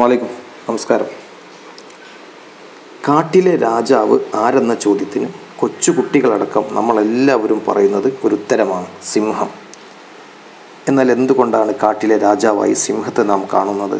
അസ്സാമലൈക്കും നമസ്കാരം കാട്ടിലെ രാജാവ് ആരെന്ന ചോദ്യത്തിന് കൊച്ചു കുട്ടികളടക്കം നമ്മളെല്ലാവരും പറയുന്നത് ഒരു ഉത്തരമാണ് സിംഹം എന്നാൽ എന്തുകൊണ്ടാണ് കാട്ടിലെ രാജാവായി സിംഹത്തെ നാം കാണുന്നത്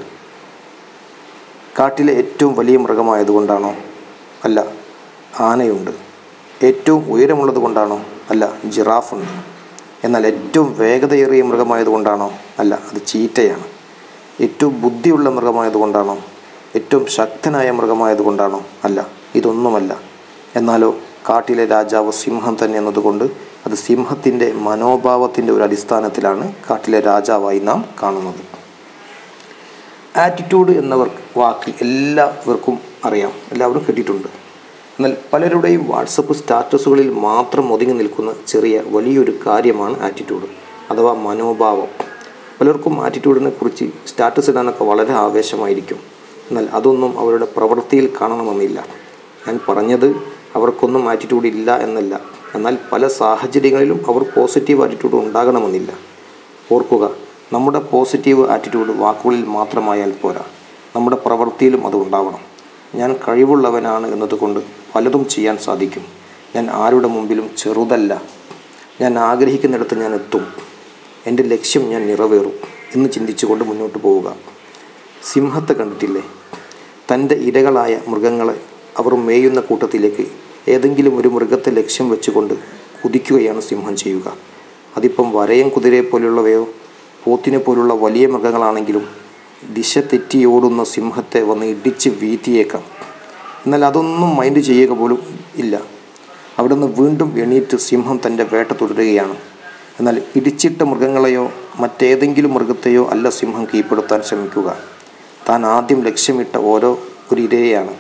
കാട്ടിലെ ഏറ്റവും വലിയ മൃഗമായതുകൊണ്ടാണോ അല്ല ആനയുണ്ട് ഏറ്റവും ഉയരമുള്ളത് കൊണ്ടാണോ അല്ല ജിറാഫുണ്ട് എന്നാൽ ഏറ്റവും വേഗതയേറിയ മൃഗമായതുകൊണ്ടാണോ അല്ല അത് ചീറ്റയാണ് ഏറ്റവും ബുദ്ധിയുള്ള മൃഗമായതുകൊണ്ടാണോ ഏറ്റവും ശക്തനായ മൃഗമായതുകൊണ്ടാണോ അല്ല ഇതൊന്നുമല്ല എന്നാലോ കാട്ടിലെ രാജാവ് സിംഹം തന്നെ എന്നതുകൊണ്ട് അത് സിംഹത്തിൻ്റെ മനോഭാവത്തിൻ്റെ ഒരു അടിസ്ഥാനത്തിലാണ് കാട്ടിലെ രാജാവായി നാം കാണുന്നത് ആറ്റിറ്റ്യൂഡ് എന്നവർ വാക്ക് എല്ലാവർക്കും അറിയാം എല്ലാവരും കേട്ടിട്ടുണ്ട് എന്നാൽ പലരുടെയും വാട്സപ്പ് സ്റ്റാറ്റസുകളിൽ മാത്രം ഒതുങ്ങി നിൽക്കുന്ന ചെറിയ വലിയൊരു കാര്യമാണ് ആറ്റിറ്റ്യൂഡ് അഥവാ മനോഭാവം പലർക്കും ആറ്റിറ്റ്യൂഡിനെ കുറിച്ച് സ്റ്റാറ്റസ് ഇടാനൊക്കെ വളരെ ആവേശമായിരിക്കും എന്നാൽ അതൊന്നും അവരുടെ പ്രവൃത്തിയിൽ കാണണമെന്നില്ല ഞാൻ പറഞ്ഞത് അവർക്കൊന്നും ആറ്റിറ്റ്യൂഡ് ഇല്ല എന്നല്ല എന്നാൽ പല സാഹചര്യങ്ങളിലും അവർ പോസിറ്റീവ് ആറ്റിറ്റ്യൂഡ് ഉണ്ടാകണമെന്നില്ല ഓർക്കുക നമ്മുടെ പോസിറ്റീവ് ആറ്റിറ്റ്യൂഡ് വാക്കുകളിൽ മാത്രമായാൽ പോരാ നമ്മുടെ പ്രവൃത്തിയിലും അത് ഉണ്ടാവണം ഞാൻ കഴിവുള്ളവനാണ് എന്നതുകൊണ്ട് പലതും ചെയ്യാൻ സാധിക്കും ഞാൻ ആരുടെ മുമ്പിലും ചെറുതല്ല ഞാൻ ആഗ്രഹിക്കുന്നിടത്ത് ഞാൻ എത്തും എൻ്റെ ലക്ഷ്യം ഞാൻ നിറവേറും എന്ന് ചിന്തിച്ചുകൊണ്ട് മുന്നോട്ട് പോവുക സിംഹത്തെ കണ്ടിട്ടില്ലേ തൻ്റെ ഇരകളായ മൃഗങ്ങളെ അവർ മേയുന്ന കൂട്ടത്തിലേക്ക് ഏതെങ്കിലും ഒരു മൃഗത്തെ ലക്ഷ്യം വെച്ചുകൊണ്ട് കുതിക്കുകയാണ് സിംഹം ചെയ്യുക അതിപ്പം വരയം കുതിരയെ പോലുള്ളവയോ പോത്തിനെ പോലുള്ള വലിയ മൃഗങ്ങളാണെങ്കിലും ദിശ തെറ്റി ഓടുന്ന സിംഹത്തെ വന്ന് ഇടിച്ച് വീഴ്ത്തിയേക്കാം എന്നാൽ അതൊന്നും മൈൻഡ് ചെയ്യുക പോലും ഇല്ല അവിടുന്ന് വീണ്ടും എണീറ്റ് സിംഹം തൻ്റെ വേട്ട തുടരുകയാണ് എന്നാൽ ഇടിച്ചിട്ട മൃഗങ്ങളെയോ മറ്റേതെങ്കിലും മൃഗത്തെയോ അല്ല സിംഹം കീഴ്പ്പെടുത്താൻ ശ്രമിക്കുക താൻ ആദ്യം ലക്ഷ്യമിട്ട ഓരോ ഒരു ഇരയെയാണ്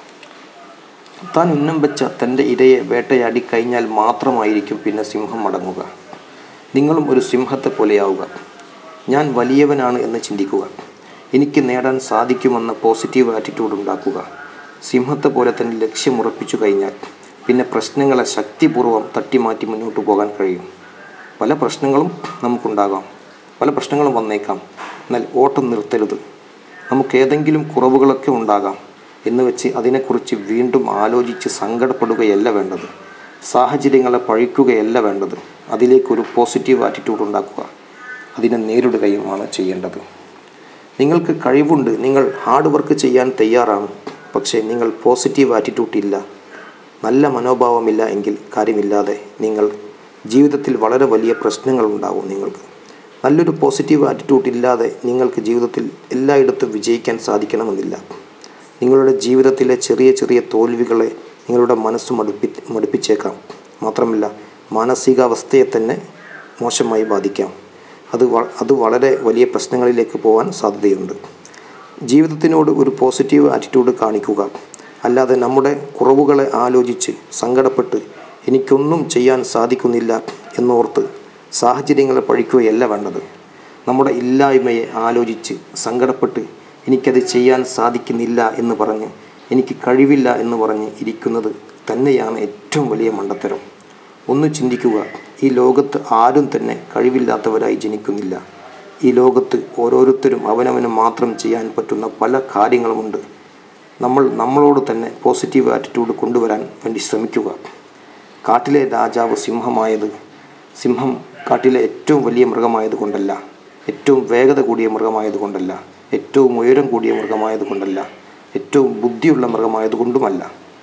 താൻ ഉന്നം വെച്ച തൻ്റെ ഇരയെ വേട്ടയാടി കഴിഞ്ഞാൽ മാത്രമായിരിക്കും പിന്നെ സിംഹം മടങ്ങുക നിങ്ങളും ഒരു സിംഹത്തെ പോലെയാവുക ഞാൻ വലിയവനാണ് എന്ന് ചിന്തിക്കുക എനിക്ക് നേടാൻ സാധിക്കുമെന്ന പോസിറ്റീവ് ആറ്റിറ്റ്യൂഡ് ഉണ്ടാക്കുക സിംഹത്തെ പോലെ തന്നെ ലക്ഷ്യം ഉറപ്പിച്ചു കഴിഞ്ഞാൽ പിന്നെ പ്രശ്നങ്ങളെ ശക്തിപൂർവ്വം തട്ടിമാറ്റി മുന്നോട്ട് പോകാൻ കഴിയും പല പ്രശ്നങ്ങളും നമുക്കുണ്ടാകാം പല പ്രശ്നങ്ങളും വന്നേക്കാം എന്നാൽ ഓട്ടം നിർത്തരുത് നമുക്ക് ഏതെങ്കിലും കുറവുകളൊക്കെ ഉണ്ടാകാം എന്ന് വെച്ച് അതിനെക്കുറിച്ച് വീണ്ടും ആലോചിച്ച് സങ്കടപ്പെടുകയല്ല വേണ്ടത് സാഹചര്യങ്ങളെ പഴിക്കുകയല്ല വേണ്ടത് അതിലേക്കൊരു പോസിറ്റീവ് ആറ്റിറ്റ്യൂഡ് ഉണ്ടാക്കുക അതിനെ നേരിടുകയുമാണ് ചെയ്യേണ്ടത് നിങ്ങൾക്ക് കഴിവുണ്ട് നിങ്ങൾ ഹാർഡ് വർക്ക് ചെയ്യാൻ തയ്യാറാണ് പക്ഷേ നിങ്ങൾ പോസിറ്റീവ് ആറ്റിറ്റ്യൂഡ് ഇല്ല നല്ല മനോഭാവമില്ല എങ്കിൽ കാര്യമില്ലാതെ നിങ്ങൾ ജീവിതത്തിൽ വളരെ വലിയ പ്രശ്നങ്ങൾ ഉണ്ടാവും നിങ്ങൾക്ക് നല്ലൊരു പോസിറ്റീവ് ആറ്റിറ്റ്യൂഡ് ഇല്ലാതെ നിങ്ങൾക്ക് ജീവിതത്തിൽ എല്ലായിടത്തും വിജയിക്കാൻ സാധിക്കണമെന്നില്ല നിങ്ങളുടെ ജീവിതത്തിലെ ചെറിയ ചെറിയ തോൽവികളെ നിങ്ങളുടെ മനസ്സ് മടുപ്പി മടുപ്പിച്ചേക്കാം മാത്രമല്ല മാനസികാവസ്ഥയെ തന്നെ മോശമായി ബാധിക്കാം അത് വ അത് വളരെ വലിയ പ്രശ്നങ്ങളിലേക്ക് പോകാൻ സാധ്യതയുണ്ട് ജീവിതത്തിനോട് ഒരു പോസിറ്റീവ് ആറ്റിറ്റ്യൂഡ് കാണിക്കുക അല്ലാതെ നമ്മുടെ കുറവുകളെ ആലോചിച്ച് സങ്കടപ്പെട്ട് എനിക്കൊന്നും ചെയ്യാൻ സാധിക്കുന്നില്ല എന്നോർത്ത് സാഹചര്യങ്ങളെ പഴിക്കുകയല്ല വേണ്ടത് നമ്മുടെ ഇല്ലായ്മയെ ആലോചിച്ച് സങ്കടപ്പെട്ട് എനിക്കത് ചെയ്യാൻ സാധിക്കുന്നില്ല എന്ന് പറഞ്ഞ് എനിക്ക് കഴിവില്ല എന്ന് പറഞ്ഞ് ഇരിക്കുന്നത് തന്നെയാണ് ഏറ്റവും വലിയ മണ്ടത്തരം ഒന്ന് ചിന്തിക്കുക ഈ ലോകത്ത് ആരും തന്നെ കഴിവില്ലാത്തവരായി ജനിക്കുന്നില്ല ഈ ലോകത്ത് ഓരോരുത്തരും അവനവന് മാത്രം ചെയ്യാൻ പറ്റുന്ന പല കാര്യങ്ങളുമുണ്ട് നമ്മൾ നമ്മളോട് തന്നെ പോസിറ്റീവ് ആറ്റിറ്റ്യൂഡ് കൊണ്ടുവരാൻ വേണ്ടി ശ്രമിക്കുക കാട്ടിലെ രാജാവ് സിംഹമായത് സിംഹം കാട്ടിലെ ഏറ്റവും വലിയ മൃഗമായത് കൊണ്ടല്ല ഏറ്റവും വേഗത കൂടിയ മൃഗമായത് കൊണ്ടല്ല ഏറ്റവും ഉയരം കൂടിയ മൃഗമായത് കൊണ്ടല്ല ഏറ്റവും ബുദ്ധിയുള്ള മൃഗമായത് കൊണ്ടുമല്ല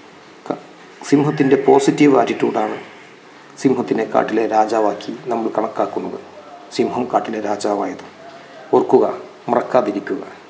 സിംഹത്തിൻ്റെ പോസിറ്റീവ് ആറ്റിറ്റ്യൂഡാണ് സിംഹത്തിനെ കാട്ടിലെ രാജാവാക്കി നമ്മൾ കണക്കാക്കുന്നത് സിംഹം കാട്ടിലെ രാജാവായത് ഓർക്കുക മറക്കാതിരിക്കുക